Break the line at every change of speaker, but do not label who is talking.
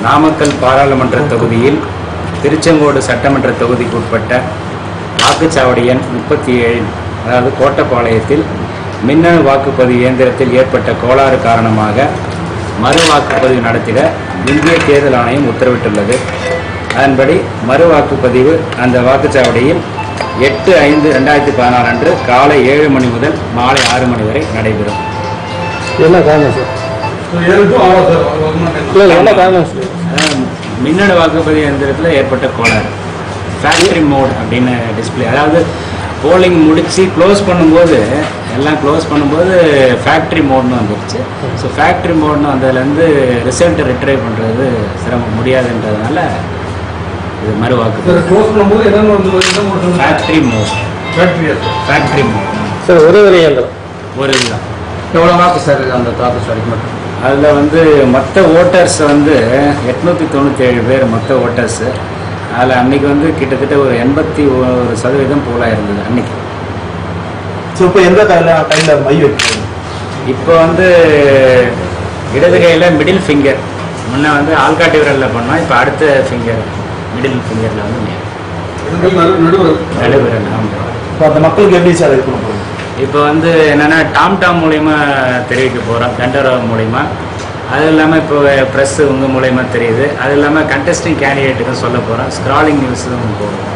நாமக்கல் பாராளுமன்ற தொகுதியில் திருச்செங்கோடு சட்டமன்ற தொகுதிக்கு உட்பட்ட வாக்குச்சாவடி எண் முப்பத்தி ஏழில் அதாவது கோட்டப்பாளையத்தில் மின்னணு வாக்குப்பதிவு இயந்திரத்தில் ஏற்பட்ட கோளாறு காரணமாக மறு வாக்குப்பதிவு நடத்திட இந்திய தேர்தல் ஆணையம் உத்தரவிட்டுள்ளது அதன்படி மறு வாக்குப்பதிவு அந்த வாக்குச்சாவடியில் எட்டு ஐந்து ரெண்டாயிரத்தி பதினாறு அன்று காலை ஏழு மணி முதல் மாலை ஆறு மணி வரை நடைபெறும்
என்ன காரணம் சார்
ஏழு டு ஆறு சார் ஒரு மணி நேரம்.
இல்லை இல்லை என்ன காரணம் சார்
அதாவது மின்னணு வாக்குப்பதிவு இயந்திரத்தில் ஏற்பட்ட கோளாறு ஃபேக்ட்ரி மோட் அப்படின்னு டிஸ்ப்ளே அதாவது போலிங் முடித்து க்ளோஸ் பண்ணும்போது எல்லாம் க்ளோஸ் பண்ணும்போது ஃபேக்ட்ரி மோட்னு வந்துருச்சு ஸோ ஃபேக்ட்ரி மோட்னு வந்ததுலேருந்து ரிசல்ட்டை ரிட்ரைவ் பண்ணுறது சிரமம் முடியாதுன்றதுனால இது மறு
சார்
வாக்குப்பதிவு
க்ளோஸ் பண்ணும்போது என்னென்ன வந்து என்ன மட்டும்
ஃபேக்ட்ரி மோட்
ஃபேக்ட்ரியா சார்
ஃபேக்ட்ரி மோட்
சார் ஒரே ஒரு இயந்திரம்
ஒரு இதுதான்
எவ்வளோ வாக்கு சார் இது அந்த ப்ராசஸ் வரைக்கும் மட்டும்
அதில் வந்து மொத்த ஓட்டர்ஸ் வந்து எட்நூற்றி தொண்ணூற்றி ஏழு பேர் மொத்த ஓட்டர்ஸு அதில் அன்னைக்கு வந்து கிட்டத்தட்ட ஒரு எண்பத்தி ஒரு சதவீதம் போலாக இருந்தது அன்னைக்கு
ஸோ இப்போ எந்த கையில் கையில் மை வைக்கணும்
இப்போ வந்து இடது கையில் மிடில் ஃபிங்கர் முன்ன வந்து ஆள்காட்டி விரலில் பண்ணோம் இப்போ அடுத்த ஃபிங்கர் மிடில் ஃபிங்கரில் வந்து மே-
இதுக்கு நடு நடுவர்
நடுவிரல் ஆமாம்
இப்போ அந்த மக்களுக்கு எப்படி சார் இது பண்ண போகிறோம்
இப்போ வந்து என்னென்னா டாம் டாம் மூலிமா தெரிவிக்க போகிறோம் தண்டரோ மூலிமா அது இல்லாமல் இப்போ ப்ரெஸ்ஸு உங்கள் மூலயமா தெரியுது அது இல்லாமல் கண்டெஸ்டிங் கேண்டிடேட்டுக்கும் சொல்ல போகிறோம் ஸ்க்ராலிங் நியூஸும் போடுறோம்